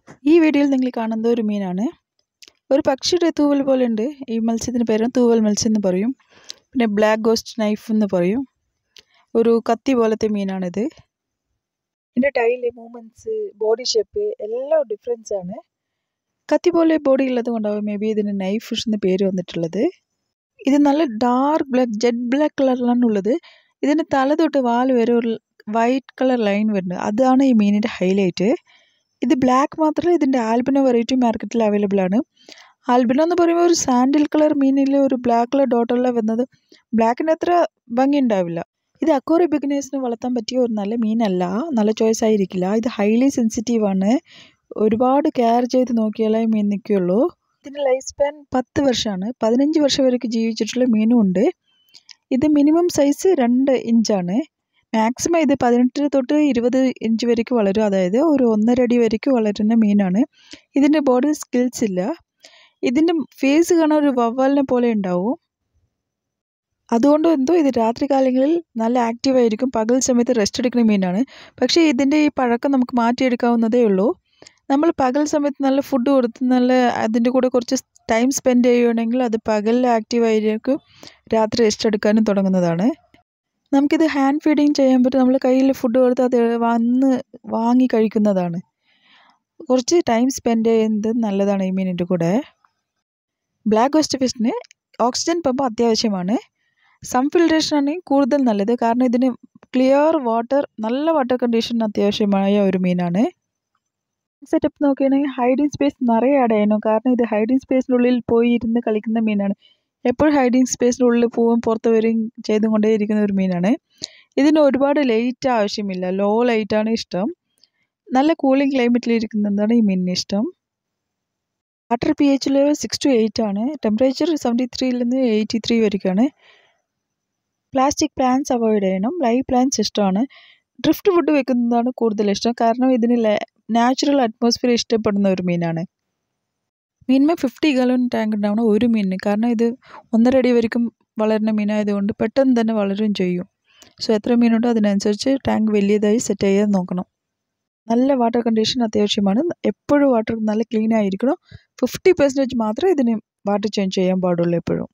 ഈ വീഡിയോയിൽ നിങ്ങൾ കാണുന്നത് ഒരു മീനാണ് ഒരു പക്ഷിയുടെ തൂവൽ പോലെ ഉണ്ട് ഈ മത്സ്യത്തിന് പേര് തൂവൽ മത്സ്യം എന്ന് പറയും പിന്നെ ബ്ലാക്ക് ഗോസ്റ്റ് നൈഫ് എന്ന് പറയും ഒരു കത്തി പോലത്തെ മീനാണിത് ഇതിൻ്റെ ടൈല് മൂവ്മെൻറ്റ്സ് ബോഡി ഷേപ്പ് എല്ലാം ഡിഫറൻസ് ആണ് കത്തി പോലെ ബോഡി ഉള്ളത് കൊണ്ടാവും മേ ബി ഇതിന് നൈഫ് ഫിഷ് എന്ന് പേര് വന്നിട്ടുള്ളത് ഇത് നല്ല ഡാർക്ക് ബ്ലാക്ക് ജെറ്റ് ബ്ലാക്ക് കളറിലാണ് ഉള്ളത് ഇതിൻ്റെ തല തൊട്ട് വാൽ വരെ ഒരു വൈറ്റ് കളർ ലൈൻ വരുന്നത് അതാണ് ഈ മീനിൻ്റെ ഹൈലൈറ്റ് ഇത് ബ്ലാക്ക് മാത്രമല്ല ഇതിൻ്റെ ആൽബിനോ വെറൈറ്റി മാർക്കറ്റിൽ അവൈലബിൾ ആണ് ആൽബിനോ എന്ന് പറയുമ്പോൾ ഒരു സാൻഡിൽ കളർ മീനിൽ ഒരു ബ്ലാക്ക് കളർ ഡോട്ടല്ല വരുന്നത് ബ്ലാക്കിൻ്റെ അത്ര ഭംഗി ഉണ്ടാവില്ല ഇത് അക്വറി ബിഗിനേഴ്സിന് വളർത്താൻ പറ്റിയ ഒരു നല്ല മീനല്ല നല്ല ചോയ്സ് ആയിരിക്കില്ല ഇത് ഹൈലി സെൻസിറ്റീവ് ആണ് ഒരുപാട് കെയർ ചെയ്ത് നോക്കിയാലേ മീൻ നിൽക്കുകയുള്ളൂ ഇതിൻ്റെ ലൈഫ് സ്പാൻ പത്ത് വർഷമാണ് പതിനഞ്ച് വർഷം വരെയൊക്കെ ജീവിച്ചിട്ടുള്ള മീനും ഉണ്ട് ഇത് മിനിമം സൈസ് രണ്ട് ഇഞ്ചാണ് മാക്സിമം ഇത് പതിനെട്ട് തൊട്ട് ഇരുപത് ഇഞ്ച് വരേക്ക് വളരും അതായത് ഒരു ഒന്നര അടി വരേക്ക് വളരുന്ന മീനാണ് ഇതിൻ്റെ ബോഡി സ്കിൽസ് ഇല്ല ഇതിൻ്റെ ഫേസ് കാണാൻ ഒരു വവ്വാലിനെ പോലെ ഉണ്ടാവും അതുകൊണ്ട് എന്തോ ഇത് രാത്രി കാലങ്ങളിൽ നല്ല ആക്റ്റീവായിരിക്കും പകൽ സമയത്ത് റെസ്റ്റ് എടുക്കുന്ന മീനാണ് പക്ഷേ ഇതിൻ്റെ ഈ പഴക്കം നമുക്ക് മാറ്റിയെടുക്കാവുന്നതേ ഉള്ളൂ നമ്മൾ പകൽ സമയത്ത് നല്ല ഫുഡ് കൊടുത്ത് നല്ല അതിൻ്റെ കൂടെ കുറച്ച് ടൈം സ്പെൻഡ് ചെയ്യുകയാണെങ്കിൽ അത് പകലിൽ ആക്റ്റീവായിരിക്കും രാത്രി റെസ്റ്റ് എടുക്കാനും തുടങ്ങുന്നതാണ് നമുക്കിത് ഹാൻഡ് ഫീഡിങ് ചെയ്യാൻ പറ്റും നമ്മൾ കയ്യിൽ ഫുഡ് കൊടുത്ത് അത് വന്ന് വാങ്ങി കഴിക്കുന്നതാണ് കുറച്ച് ടൈം സ്പെൻഡ് ചെയ്യുന്നത് നല്ലതാണ് ഈ മീനിൻ്റെ കൂടെ ബ്ലാക്ക് ഗോസ്റ്റ് ഫിഷിന് ഓക്സിജൻ പമ്പ് അത്യാവശ്യമാണ് സം ഫിൽട്രേഷൻ ആണെങ്കിൽ കൂടുതൽ നല്ലത് കാരണം ഇതിന് ക്ലിയർ വാട്ടർ നല്ല വാട്ടർ കണ്ടീഷൻ അത്യാവശ്യമായ ഒരു മീനാണ് സെറ്റപ്പ് നോക്കുകയാണെങ്കിൽ ഹൈഡിങ് സ്പേസ് നിറയെ ആഡ് ചെയ്യണം കാരണം ഇത് ഹൈഡിങ് സ്പേസിനുള്ളിൽ പോയി ഇരുന്ന് കളിക്കുന്ന മീനാണ് എപ്പോഴും ഹൈഡിങ് സ്പേസിനുള്ളിൽ പോവും പുറത്ത് വരികയും ചെയ്തുകൊണ്ടേ ഇരിക്കുന്ന ഒരു മീനാണ് ഇതിന് ഒരുപാട് ലൈറ്റ് ആവശ്യമില്ല ലോ ലൈറ്റാണ് ഇഷ്ടം നല്ല കൂളിംഗ് ക്ലൈമറ്റിൽ ഇരിക്കുന്നതാണ് ഈ മീനിന് ഇഷ്ടം water P H level six two eight ആണ് ടെമ്പറേച്ചർ സെവൻറ്റി ത്രീയിൽ നിന്ന് എയ്റ്റി ത്രീ വരെയൊക്കെയാണ് പ്ലാസ്റ്റിക് പ്ലാന്റ്സ് അവോയ്ഡ് ചെയ്യണം ലൈവ് പ്ലാന്റ്സ് ഇഷ്ടമാണ് ഡ്രിഫ്റ്റ് ഫുഡ് വെക്കുന്നതാണ് കൂടുതൽ ഇഷ്ടം കാരണം ഇതിന് നാച്ചുറൽ അറ്റ്മോസ്ഫിയർ ഇഷ്ടപ്പെടുന്ന ഒരു മീനാണ് മീനിന് ഫിഫ്റ്റി ഗാലൺ ടാങ്ക് ഉണ്ടാവണം ഒരു മീനിന് കാരണം ഇത് ഒന്നര അടി വரைക്കും വളരുന്ന മീനായതുകൊണ്ട് പെട്ടെന്ന് തന്നെ വളരുകയും ചെയ്യും സോ എത്ര മീനുണ്ടോ അതിനനുസരിച്ച് ടാങ്ക് വലിയതായി സെറ്റ് ചെയ്യാൻ നോക്കണം നല്ല വാട്ടർ കണ്ടീഷൻ അത്യാവശ്യമാണ് എപ്പോഴും വാട്ടർ നല്ല ക്ലീൻ ആയിരിക്കണം ഫിഫ്റ്റി പെർസെൻറ്റേജ് മാത്രമേ ഇതിന് വാട്ടർ ചേഞ്ച് ചെയ്യാൻ പാടുള്ളൂ എപ്പോഴും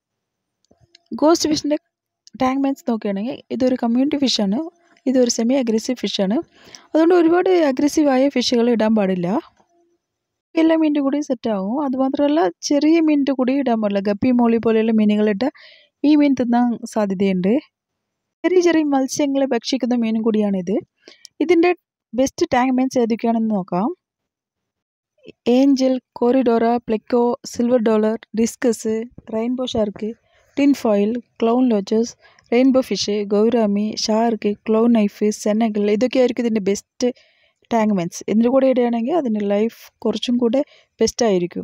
ഗോസ്റ്റ് ഫിഷിൻ്റെ ടാങ്ക് മെൻസ് നോക്കുകയാണെങ്കിൽ ഇതൊരു കമ്മ്യൂണിറ്റി ഫിഷാണ് ഇതൊരു സെമി അഗ്രസീവ് ഫിഷാണ് അതുകൊണ്ട് ഒരുപാട് അഗ്രസീവായ ഫിഷുകൾ ഇടാൻ പാടില്ല എല്ലാ മീനിൻ്റെ കൂടി സെറ്റ് ആവും അതുമാത്രമല്ല ചെറിയ മീനിൻ്റെ കൂടി ഇടാൻ പാടില്ല ഗപ്പി മോളി പോലെയുള്ള മീനുകളിട്ട് ഈ മീൻ തിന്നാൻ സാധ്യതയുണ്ട് ചെറിയ ചെറിയ മത്സ്യങ്ങളെ ഭക്ഷിക്കുന്ന മീനും കൂടിയാണിത് ഇതിൻ്റെ ബെസ്റ്റ് ടാങ്ക് മീൻസ് ഏതൊക്കെയാണെന്ന് നോക്കാം angel corydora pleco silver dollar discus rainbow shark tin foil clown loaches rainbow fish gourami shark clown knife Senegal ഇതൊക്കെയായിരിക്കും ഇതിൻ്റെ ബെസ്റ്റ് ടാങ്ക് മെൻസ് ഇതിൻ്റെ കൂടെ ഇടുകയാണെങ്കിൽ അതിൻ്റെ ലൈഫ് കുറച്ചും കൂടെ ബെസ്റ്റ് ആയിരിക്കും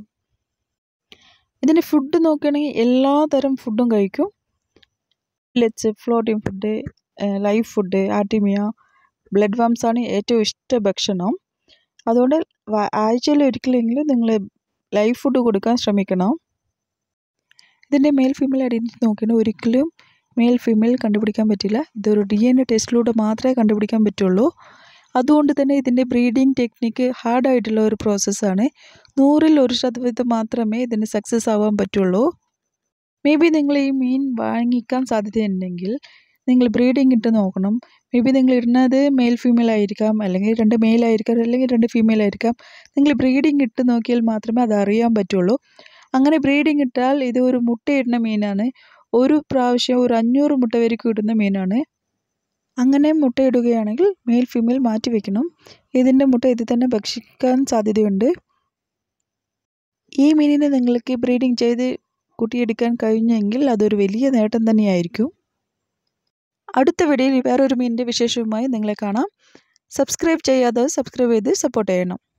ഇതിൻ്റെ ഫുഡ് നോക്കുകയാണെങ്കിൽ എല്ലാ തരം ഫുഡും കഴിക്കും let's floating food live food artemia blood worms ആണ് ഏറ്റവും ഇഷ്ട ഭക്ഷണം അതുകൊണ്ട് ആഴ്ചയിൽ ഒരിക്കലെങ്കിലും നിങ്ങൾ ലൈവ് ഫുഡ് കൊടുക്കാൻ ശ്രമിക്കണം ഇതിൻ്റെ മെയിൽ ഫീമെയിൽ ഐഡൻറ്റിറ്റി നോക്കിയിട്ട് ഒരിക്കലും മെയിൽ ഫീമെയിൽ കണ്ടുപിടിക്കാൻ പറ്റില്ല ഇതൊരു ഡി എൻ എ ടെസ്റ്റിലൂടെ മാത്രമേ കണ്ടുപിടിക്കാൻ പറ്റുള്ളൂ അതുകൊണ്ട് തന്നെ ഇതിൻ്റെ ബ്രീഡിംഗ് ടെക്നിക്ക് ഹാർഡായിട്ടുള്ള ഒരു പ്രോസസ്സാണ് നൂറിൽ ഒരു ശതമാനം മാത്രമേ ഇതിന് സക്സസ് ആവാൻ പറ്റുള്ളൂ മേ ബി നിങ്ങൾ ഈ മീൻ വാങ്ങിക്കാൻ സാധ്യതയുണ്ടെങ്കിൽ നിങ്ങൾ ബ്രീഡിംഗ് ഇട്ട് നോക്കണം മേ ബി നിങ്ങൾ ഇടുന്നത് മെയിൽ ഫീമെയിൽ ആയിരിക്കാം അല്ലെങ്കിൽ രണ്ട് മെയിൽ ആയിരിക്കാം അല്ലെങ്കിൽ രണ്ട് ഫീമെയിൽ ആയിരിക്കാം നിങ്ങൾ ബ്രീഡിംഗ് ഇട്ട് നോക്കിയാൽ മാത്രമേ അത് അറിയാൻ പറ്റുള്ളൂ അങ്ങനെ ബ്രീഡിംഗ് ഇട്ടാൽ ഇത് ഒരു മുട്ടയിടുന്ന മീനാണ് ഒരു പ്രാവശ്യം ഒരു അഞ്ഞൂറ് മുട്ട വരെക്കും ഇടുന്ന മീനാണ് അങ്ങനെ മുട്ടയിടുകയാണെങ്കിൽ മെയിൽ ഫീമെയിൽ മാറ്റി വെക്കണം ഇതിൻ്റെ മുട്ട ഇത് തന്നെ ഭക്ഷിക്കാൻ സാധ്യതയുണ്ട് ഈ മീനിനെ നിങ്ങൾക്ക് ബ്രീഡിംഗ് ചെയ്ത് കുട്ടിയെടുക്കാൻ കഴിഞ്ഞെങ്കിൽ അതൊരു വലിയ നേട്ടം തന്നെയായിരിക്കും അടുത്ത വീഡിയോയിൽ വേറൊരു മീനിൻ്റെ വിശേഷവുമായി നിങ്ങളെ കാണാം സബ്സ്ക്രൈബ് ചെയ്യാതെ സബ്സ്ക്രൈബ് ചെയ്ത് സപ്പോർട്ട് ചെയ്യണം